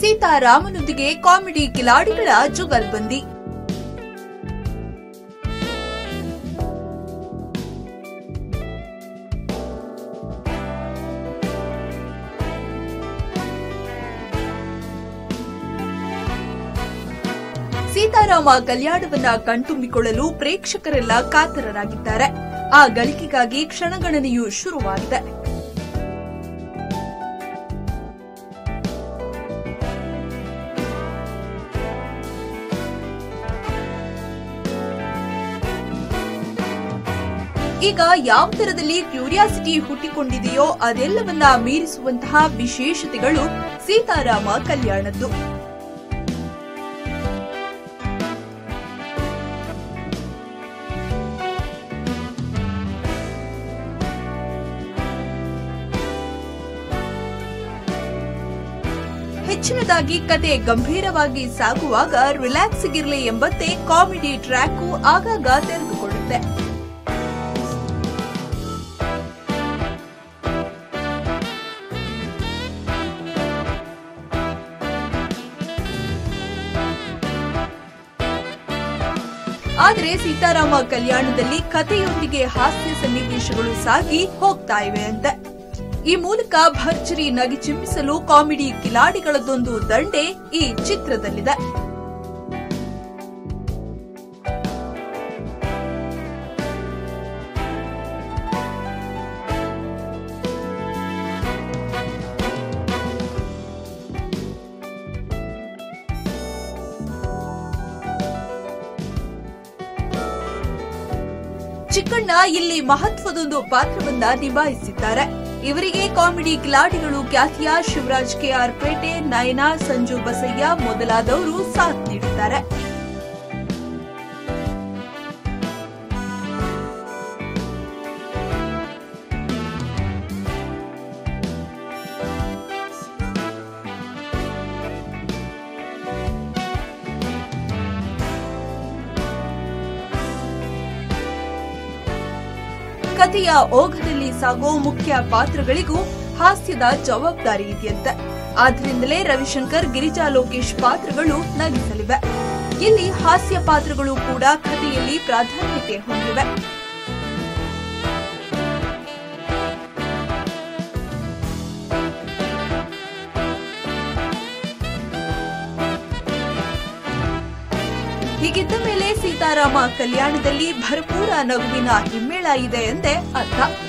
ಸೀತಾರಾಮನೊಂದಿಗೆ comedy ಕಿಲಾಡಿಗಳ ಜುಗಲ್ಬಂದಿ ಸೀತಾರಾಮ ಕಲ್ಯಾಣವನ್ನ ಕಣ್ತುಂಬಿಕೊಳ್ಳಲು ಪ್ರೇಕ್ಷಕರೆಲ್ಲ ಕಾತರರಾಗಿದ್ದಾರೆ ಆ ಗಳಿಕೆಗಾಗಿ ಕ್ಷಣಗಣನೆಯು ಶುರುವಾಗಿದೆ ಈಗ ಯಾವ ತರದಲ್ಲಿ ಕ್ಯೂರಿಯಾಸಿಟಿ ಹುಟ್ಟಿಕೊಂಡಿದೆಯೋ ಅದೆಲ್ಲವನ್ನ ಮೀರಿಸುವಂತಹ ವಿಶೇಷತೆಗಳು ಸೀತಾರಾಮ ಕಲ್ಯಾಣದ್ದು ಹೆಚ್ಚಿನದಾಗಿ ಕತೆ ಗಂಭೀರವಾಗಿ ಸಾಗುವಾಗ ರಿಲ್ಯಾಕ್ಸ್ ಗಿರ್ಲಿ ಎಂಬಂತೆ ಕಾಮಿಡಿ ಟ್ರ್ಯಾಕು ಆಗಾಗ ತೆರೆದುಕೊಳ್ಳುತ್ತೆ ಆದರೆ ಸೀತಾರಾಮ ಕಲ್ಯಾಣದಲ್ಲಿ ಕಥೆಯೊಂದಿಗೆ ಹಾಸ್ಯ ಸನ್ನಿವೇಶಗಳು ಸಾಗಿ ಹೋಗ್ತಾ ಇವೆ ಅಂತೆ ಈ ಮೂಲಕ ಭರ್ಜರಿ ನಗಿ ಚಿಮ್ಮಿಸಲು ಕಾಮಿಡಿ ಕಿಲಾಡಿಗಳದೊಂದು ದಂಡೆ ಈ ಚಿತ್ರದಲ್ಲಿದೆ ಚಿಕ್ಕಣ್ಣ ಇಲ್ಲಿ ಮಹತ್ವದೊಂದು ಪಾತ್ರವನ್ನ ನಿಭಾಯಿಸಿದ್ದಾರೆ ಇವರಿಗೆ ಕಾಮಿಡಿ ಕಿಲಾಡಿಗಳು ಖ್ಯಾತಿಯ ಶಿವರಾಜ್ ಕೆಆರ್ ಪೇಟೆ ನಯನಾ ಸಂಜು ಬಸಯ್ಯ ಮೊದಲಾದವರು ಸಾಥ್ ನೀಡಿದ್ದಾರೆ ಕಥೆಯ ಓಘದಲ್ಲಿ ಸಾಗೋ ಮುಖ್ಯ ಪಾತ್ರಗಳಿಗೂ ಹಾಸ್ಯದ ಜವಾಬ್ದಾರಿ ಇದೆಯಂತೆ ಆದ್ರಿಂದಲೇ ರವಿಶಂಕರ್ ಗಿರಿಜಾ ಲೋಕೇಶ್ ಪಾತ್ರಗಳು ನಗಿಸಲಿವೆ ಇಲ್ಲಿ ಹಾಸ್ಯ ಪಾತ್ರಗಳು ಕೂಡ ಕಥೆಯಲ್ಲಿ ಪ್ರಾಧಾನ್ಯತೆ ಹೊಂದಿವೆ ಹೀಗಿದ್ದ ಮೇಲೆ ಸೀತಾರಾಮ ಕಲ್ಯಾಣದಲ್ಲಿ ಭರಪೂರ ನಗುವಿನ ಹಿಮ್ಮೇಳ ಇದೆ ಎಂದೇ ಅರ್ಥ